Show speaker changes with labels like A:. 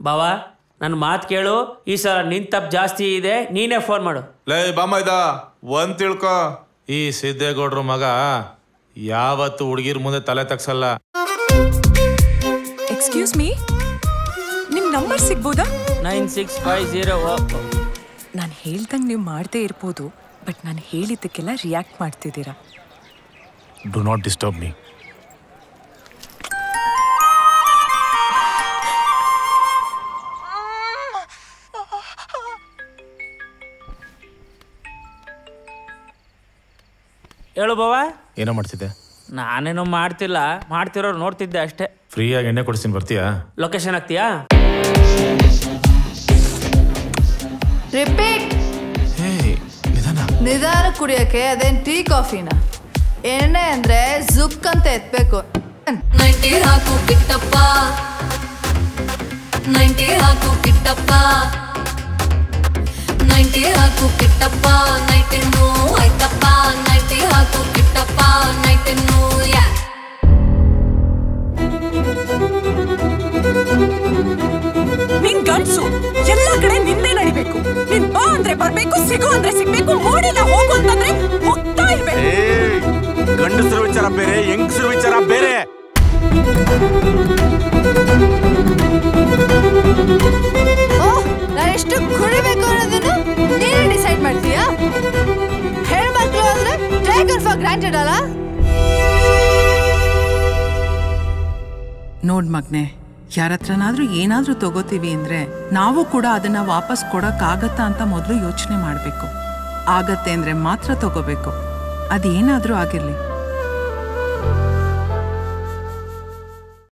A: ಬಾವಾ ನನ್ನ ಮಾತು ಕೇಳು ಈ ಸಲ ನಿನ್ ತಪ್ಪು ಜಾಸ್ತಿ ಇದೆ ನೀನೇ ಫೋನ್ ಮಾಡು
B: ಲೇ ಬಾಮ ಇದ ಒಂದ್ ತಿಳ್ಕೊ
C: ಈ ಸಿದ್ದೇಗೌಡ್ರ ಮಗ ಯಾವತ್ತು ಹುಡುಗಿರ್ ಮುಂದೆ ತಲೆ ತಗ್ಸಲ್ಲ
D: ಎಕ್ಸ್ಕ್ಯೂಸ್ ಮೀ ನಿಮ್ ನಂಬರ್ ಸಿಗ್ಬೋದಾ
A: ನೈನ್ ಸಿಕ್ಸ್ ಫೈವ್ ಜೀರೋ
D: ನಾನು ಹೇಳ್ದಂಗೆ ನೀವು ಮಾಡದೇ ಇರ್ಬೋದು ಬಟ್ ನಾನು ಹೇಳಿದ್ದಕ್ಕೆಲ್ಲ ರಿಯಾಕ್ಟ್ ಮಾಡ್ತಿದ್ದೀರಾ
C: ಡು ನಾಟ್ ಡಿಸ್ಟರ್ಬ್ ಮೀ
A: ಹೇಳು ಬಾವಾ
C: ಏನೋ ಮಾಡ್ತಿದ್ದೆ
A: ನಾನೇನೋ ಮಾಡ್ತಿಲ್ಲ ಮಾಡ್ತಿರೋರು ನೋಡ್ತಿದ್ದೆ ಅಷ್ಟೇ
C: ಫ್ರೀಯಾಗಿ ಎಣ್ಣೆ ಕೊಡಿಸ್ತೀನಿ ಬರ್ತೀಯಾ
A: ಲೊಕೇಶನ್ ಹಾಕ್ತೀಯಾ
E: ರಿಪೀಟ್
C: ಹೇ ನಿಧಾನ
E: ನಿಧಾನ ಕುಡಿಯಕ್ಕೆ ಅದೇನ್ ಟೀ ಕಾಫಿನ ಎಣ್ಣೆ ಅಂದ್ರೆ ಜುಕ್ ಅಂತ ಎತ್ಬೇಕು
F: ನೈಂಟಿ ಹಾಕು ಕಿಟ್ಟಪ್ಪ ನೈಂಟಿ ಹಾಕು ಕಿಟ್ಟಪ್ಪ ನೈಂಟಿ ಹಾಕು ಕಿಟ್ಟಪ್ಪ ನೈಟಿನ್ನು ಆಯ್ತಪ್ಪ ನೈಂಟಿ ಹಾಕು ಕಿಟ್ಟಪ್ಪ ನೈಟಿನ್ನು ಯಾ
D: ನಿನ್ ಗಂಡ್ಸು ಎಲ್ಲ ಕಡೆ ನಿಂದೆ ನಡಿಬೇಕು ನಿನ್ ಬಾ ಅಂದ್ರೆ ಬರ್ಬೇಕು ಸಿಗು ಅಂದ್ರೆ ಸಿಗ್ಬೇಕು ಓಡಿಲ್ಲ ಹೋಗು ಅಂತಂದ್ರೆ ಹೋಗ್ತಾ ಇರ್ಬೇಕು
G: ಗಂಡಸರ ವಿಚಾರ ಬೇರೆ ಹೆಂಗಸರ ವಿಚಾರ ಬೇರೆ
E: ಓಹ್ ನಾನು ಎಷ್ಟು ಕುಡಿಬೇಕು ಅನ್ನೋದನ್ನು ನೀನೇ ಡಿಸೈಡ್ ಮಾಡ್ತೀಯಾ ಹೆಣ್ಮಕ್ಳು ಅಂದ್ರೆ ಟೇಕನ್ ಫಾರ್ ಗ್ರಾಂಟೆಡ್ ಅಲ್ಲ
H: ನೋಡ್ ಮಗ್ನೆ ಯಾರ ಹತ್ರನಾದ್ರೂ ಏನಾದ್ರೂ ತಗೋತೀವಿ ಅಂದ್ರೆ ನಾವು ಕೂಡ ಅದನ್ನ ವಾಪಸ್ ಕೊಡಕ್ಕಾಗತ್ತಾ ಅಂತ ಮೊದಲು ಯೋಚನೆ ಮಾಡ್ಬೇಕು ಆಗತ್ತೆ ಅಂದ್ರೆ ಮಾತ್ರ ತಗೋಬೇಕು ಅದೇನಾದ್ರೂ ಆಗಿರ್ಲಿ